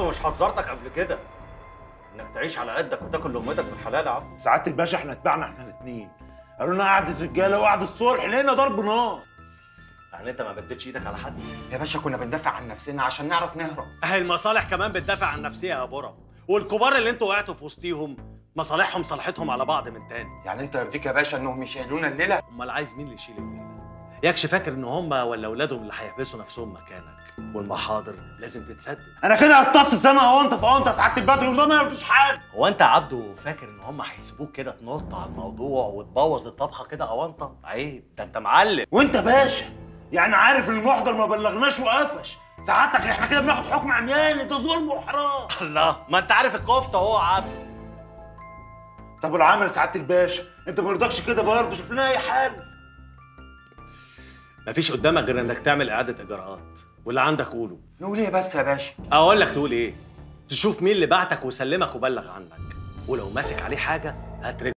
عبده مش حذرتك قبل كده انك تعيش على قدك وتاكل لقمتك بالحلال يا عبده سعاده الباشا احنا اتبعنا احنا الاثنين قالوا لنا قعده رجاله وقعده الصلح لقينا ضرب نار يعني انت ما بدتش ايدك على حد يا باشا كنا بندافع عن نفسنا عشان نعرف نهرب اهي المصالح كمان بتدافع عن نفسها يا برم والكبار اللي انتوا وقعتوا في وسطيهم مصالحهم صالحتهم على بعض من تاني يعني انت يرضيك يا باشا انهم يشيلونا الليله امال عايز مين اللي يشيل الليله ياكش فاكر ان هم ولا اولادهم اللي هيحبسوا نفسهم مكانك والمحاضر لازم تتسدد انا كده هتص سنه اهو انت فهو انت سعاده البدر وده ما يرضيش حد هو انت يا عبده فاكر ان هم هيسيبوك كده تنط على الموضوع وتبوظ الطبخه كده اونطه عيب ده انت معلم وانت باشا يعني عارف ان المحضر ما بلغناش وقفش سعادتك احنا كده بناخد حكم عمياني ده ظلم وحرام الله ما انت عارف الكفته اهو يا عبده طب والعمل سعاده الباشا انت ما يرضكش كده برضه شوف لنا اي حل مفيش قدامك غير انك تعمل اعاده اجراءات واللي عندك قوله نقول ايه بس يا باشا اقول لك تقول ايه تشوف مين اللي بعتك وسلمك وبلغ عنك ولو ماسك عليه حاجه هترجع